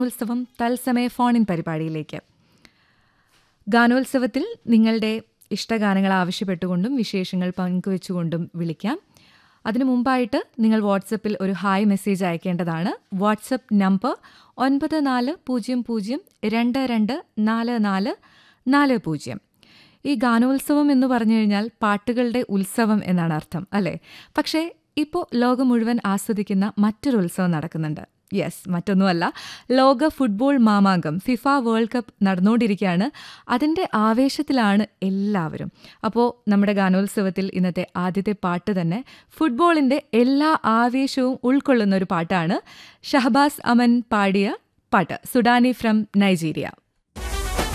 ഉത്സവം തത്സമയ ഫോണിൻ പരിപാടിയിലേക്ക് ഗാനോത്സവത്തിൽ നിങ്ങളുടെ ഇഷ്ടഗാനങ്ങൾ ആവശ്യപ്പെട്ടുകൊണ്ടും വിശേഷങ്ങൾ പങ്കുവെച്ചുകൊണ്ടും വിളിക്കാം അതിനു മുമ്പായിട്ട് നിങ്ങൾ വാട്സപ്പിൽ ഒരു ഹായ് മെസ്സേജ് അയക്കേണ്ടതാണ് വാട്സപ്പ് നമ്പർ ഒൻപത് നാല് പൂജ്യം പൂജ്യം രണ്ട് രണ്ട് നാല് നാല് നാല് പൂജ്യം ഈ ഗാനോത്സവം എന്ന് പറഞ്ഞു കഴിഞ്ഞാൽ പാട്ടുകളുടെ ഉത്സവം എന്നാണ് അർത്ഥം അല്ലേ പക്ഷേ ഇപ്പോൾ ലോകം മുഴുവൻ ആസ്വദിക്കുന്ന മറ്റൊരു ഉത്സവം നടക്കുന്നുണ്ട് യെസ് മറ്റൊന്നുമല്ല ലോക ഫുട്ബോൾ മാമാങ്കം ഫിഫ വേൾഡ് കപ്പ് നടന്നുകൊണ്ടിരിക്കുകയാണ് അതിൻ്റെ ആവേശത്തിലാണ് എല്ലാവരും അപ്പോൾ നമ്മുടെ ഗാനോത്സവത്തിൽ ഇന്നത്തെ ആദ്യത്തെ പാട്ട് തന്നെ ഫുട്ബോളിൻ്റെ എല്ലാ ആവേശവും ഉൾക്കൊള്ളുന്ന ഒരു പാട്ടാണ് ഷഹബാസ് അമൻ പാടിയ പാട്ട് സുഡാനി ഫ്രം നൈജീരിയ